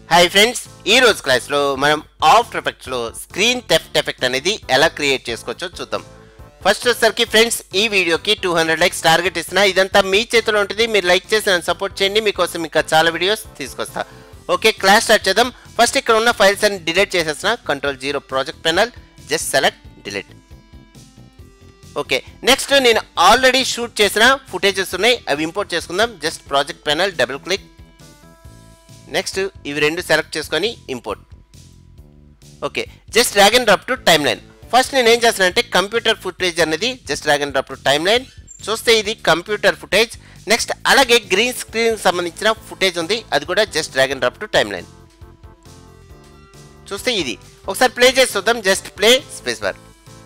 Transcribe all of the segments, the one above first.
hi friends ఈ రోజు క్లాస్లో మనం ఆఫ్టర్ ఎఫెక్ట్స్లో స్క్రీన్ థెఫ్ట్ ఎఫెక్ట్ అనేది ఎలా క్రియేట్ చేసుకోవచ్చో చూద్దాం ఫస్ట్ వచ్చేసరికి ఫ్రెండ్స్ ఈ వీడియోకి టూ హండ్రెడ్ లైక్స్ టార్గెట్ ఇస్తున్నా ఇదంతా మీ చేతిలో ఉంటుంది మీరు లైక్ చేసి నన్ను సపోర్ట్ చేయండి మీకోసం ఇంకా చాలా వీడియోస్ తీసుకొస్తా ఓకే క్లాస్ స్టార్ట్ చేద్దాం ఫస్ట్ ఇక్కడ ఉన్న ఫైల్స్ అన్ని డిలీట్ చేసేసిన control zero project panel just select delete okay next నేను ఆల్రెడీ షూట్ చేసిన ఫుటేజెస్ ఉన్నాయి అవి ఇంపోర్ట్ చేసుకుందాం just project panel double click next ఇవి రెండు సెలెక్ట్ చేసుకొని import okay just drag and drop to timeline first నేను ఏం చేస్తానంటే కంప్యూటర్ ఫుటేజ్ అనేది just drag and drop to timeline చూస్తే ఇది కంప్యూటర్ ఫుటేజ్ నెక్స్ట్ అలాగే గ్రీన్ స్క్రీన్ సంబంధించిన ఫుటేజ్ ఉంది అది కూడా just drag and drop to timeline చూస్తే ఇది ఒకసారి ప్లే చేసి చూద్దాం just play space bar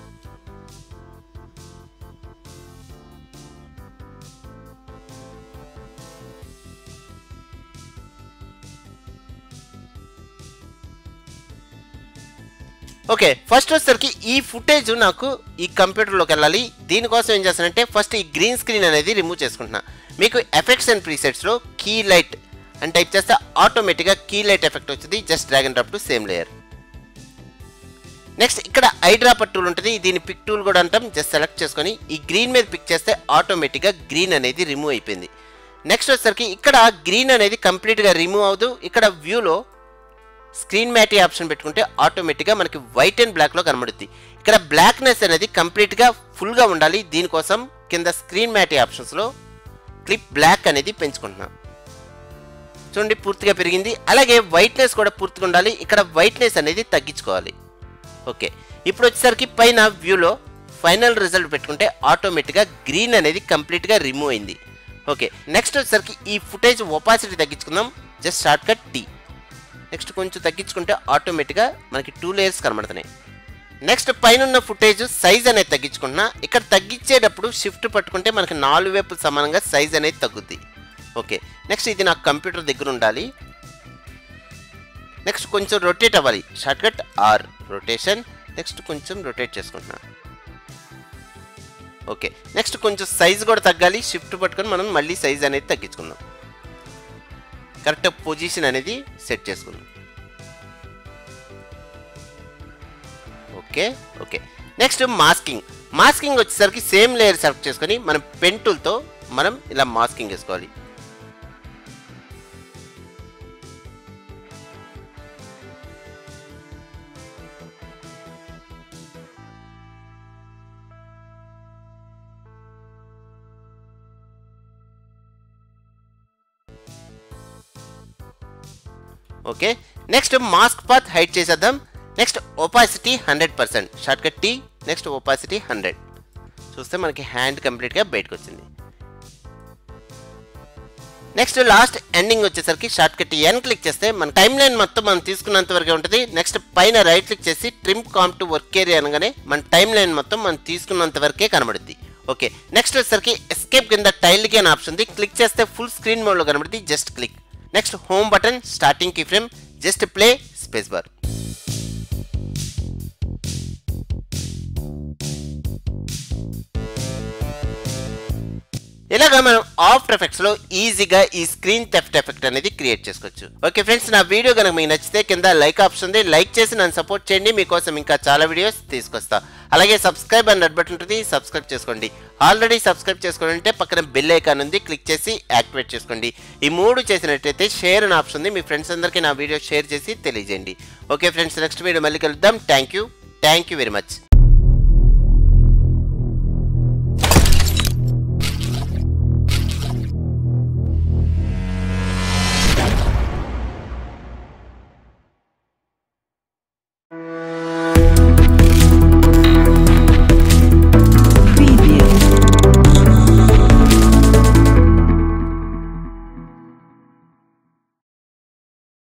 okay first వచ్చేసరికి ఈ ఫుటేజ్ నాకు ఈ కంప్యూటర్లోకి వెళ్ళాలి దీనికోసం ఏం చేస్తానంటే ఫస్ట్ ఈ గ్రీన్ స్క్రీన్ అనేది రిమూవ్ చేసుకుంటున్నా మీకు ఎఫెక్ట్స్ అండ్ ప్రీసెట్స్లో కీ లైట్ అని టైప్ చేస్తే ఆటోమేటిక్గా కీ లైట్ ఎఫెక్ట్ వచ్చింది just drag and drop to same layer next ఇక్కడ ఐ డ్రాపర్ టూల్ ఉంటుంది దీని పిక్ టూల్ కూడా అంటాం జస్ట్ సెలెక్ట్ చేసుకొని ఈ గ్రీన్ మీద పిక్ చేస్తే ఆటోమేటిక్గా గ్రీన్ అనేది రిమూవ్ అయిపోయింది నెక్స్ట్ వచ్చేసరికి ఇక్కడ గ్రీన్ అనేది కంప్లీట్గా రిమూవ్ అవ్వదు ఇక్కడ వ్యూలో స్క్రీన్ మ్యాటీ ఆప్షన్ పెట్టుకుంటే ఆటోమేటిక్గా మనకి వైట్ అండ్ బ్లాక్లో కనబడుద్ది ఇక్కడ బ్లాక్నెస్ అనేది కంప్లీట్గా ఫుల్గా ఉండాలి దీనికోసం కింద స్క్రీన్ మ్యాటీ ఆప్షన్స్లో క్లిప్ బ్లాక్ అనేది పెంచుకుంటున్నాం చూడండి పూర్తిగా పెరిగింది అలాగే వైట్నెస్ కూడా పూర్తిగా ఉండాలి ఇక్కడ వైట్నెస్ అనేది తగ్గించుకోవాలి ఓకే ఇప్పుడు వచ్చేసరికి పైన వ్యూలో ఫైనల్ రిజల్ట్ పెట్టుకుంటే ఆటోమేటిక్గా గ్రీన్ అనేది కంప్లీట్గా రిమూవ్ అయింది ఓకే నెక్స్ట్ వచ్చేసరికి ఈ ఫుటేజ్ ఒపాసిటీ తగ్గించుకుందాం just shortcut T next కొంచెం తగ్గించుకుంటే ఆటోమేటిక్గా మనకి టూ లేయర్స్ కనబడుతున్నాయి నెక్స్ట్ పైన ఉన్న ఫుటేజ్ సైజ్ అనేది తగ్గించుకుంటున్నా ఇక్కడ తగ్గించేటప్పుడు షిఫ్ట్ పట్టుకుంటే మనకి నాలుగు వైపులు సమానంగా సైజ్ అనేది తగ్గుద్ది ఓకే నెక్స్ట్ ఇది నాకు కంప్యూటర్ దగ్గర ఉండాలి నెక్స్ట్ కొంచెం రొటేట్ అవ్వాలి shortcut R rotation next కొంచెం రొటేట్ చేసుకుంటున్నా ఓకే నెక్స్ట్ కొంచెం సైజ్ కూడా తగ్గాలి షిఫ్ట్ పట్టుకొని మనం మళ్ళీ సైజ్ అనేది తగ్గించుకుందాం కరెక్ట్ పొజిషన్ అనేది సెట్ చేసుకుందాం okay okay next masking masking వచ్చేసరికి సేమ్ లేయర్ సెలెక్ట్ చేసుకొని మనం పెన్ టూల్తో మనం ఇలా మాస్కింగ్ వేసుకోవాలి okay next mask path height చేసేద్దాం next opacity hundred percent shortcut T next opacity hundred చూస్తే మనకి హ్యాండ్ కంప్లీట్గా బయటకు వచ్చింది నెక్స్ట్ లాస్ట్ ఎండింగ్ వచ్చేసరికి షార్ట్ కట్ ఎన్ క్లిక్ చేస్తే మన టైం లైన్ మొత్తం మనం తీసుకున్నంత వరకే ఉంటుంది నెక్స్ట్ పైన రైట్ క్లిక్ చేసి trim comp to work area అనగానే మన టైం లైన్ మొత్తం మనం తీసుకున్నంత వరకే కనబడుద్ది ఓకే నెక్స్ట్ వచ్చేసరికి ఎస్కేప్ కింద టైల్కి అని ఆప్షన్ ఉంది క్లిక్ చేస్తే ఫుల్ స్క్రీన్ మోడ్లో కనబడుద్ది just click next home button starting keyframe just play space bar ఇలాగా మనం ఆఫ్టర్ ఎఫెక్ట్స్ లో ఈజీగా ఈ స్క్రీన్ థెఫ్ట్ ఎఫెక్ట్ అనేది క్రియేట్ చేసుకోవచ్చు ఓకే ఫ్రెండ్స్ నా వీడియో కనుక మీకు నచ్చితే కింద లైక్ ఆప్షన్ ఉంది లైక్ చేసి నన్ను సపోర్ట్ చేయండి మీకోసం ఇంకా చాలా వీడియోస్ తీసుకొస్తా అలాగే సబ్స్క్రైబ్ అని రెడ్ బటన్ ఉంటుంది సబ్స్క్రైబ్ చేసుకోండి ఆల్రెడీ సబ్స్క్రైబ్ చేసుకోండి అంటే పక్కన బెల్ ఐకాన్ ఉంది క్లిక్ చేసి యాక్టివేట్ చేసుకోండి ఈ మూడు చేసినట్టయితే షేర్ అని ఆప్షన్ ఉంది మీ ఫ్రెండ్స్ అందరికీ నా వీడియో షేర్ చేసి తెలియజేయండి ఓకే ఫ్రెండ్స్ నెక్స్ట్ వీడియో మళ్ళీ కలుద్దాం thank you thank you very much